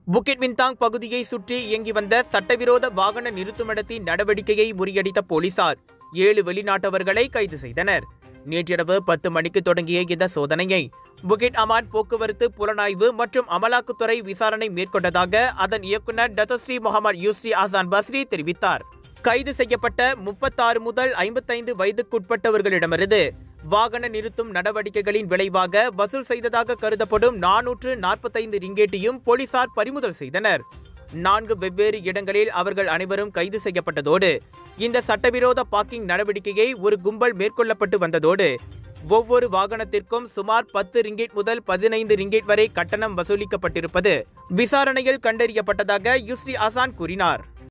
புக்கிட் மின்தாங் பகுதியை சுற்றி இயங்கி வந்த சட்டவிரோத வாகன நிறுத்துமிடத்தின் நடவடிக்கையை முறியடித்த போலீசார் ஏழு வெளிநாட்டவர்களை கைது செய்தனர் நேற்றிரவு பத்து மணிக்கு தொடங்கிய இந்த சோதனையை புகிட் அமான் போக்குவரத்து புலனாய்வு மற்றும் அமலாக்கத்துறை விசாரணை மேற்கொண்டதாக அதன் இயக்குநர் டத்தஸ்ரீ முகமது யூஸ்ரி ஆசான் பஸ்ரி தெரிவித்தார் கைது செய்யப்பட்ட முப்பத்தாறு முதல் ஐம்பத்தைந்து வயதுக்குட்பட்டவர்களிடமிருந்து வாகன நிறுத்தும் நடவடிக்கைகளின் விளைவாக வசூல் செய்ததாக கருதப்படும் நானூற்று நாற்பத்தைந்து ரிங்கேட்டியும் போலீசார் பறிமுதல் செய்தனர் நான்கு வெவ்வேறு இடங்களில் அவர்கள் அனைவரும் கைது செய்யப்பட்டதோடு இந்த சட்டவிரோத பார்க்கிங் நடவடிக்கையை ஒரு கும்பல் மேற்கொள்ளப்பட்டு வந்ததோடு ஒவ்வொரு வாகனத்திற்கும் சுமார் பத்து ரிங்கேட் முதல் பதினைந்து ரிங்கேட் வரை கட்டணம் வசூலிக்கப்பட்டிருப்பது விசாரணையில் கண்டறியப்பட்டதாக யுஸ்ரி ஆசான் கூறினார்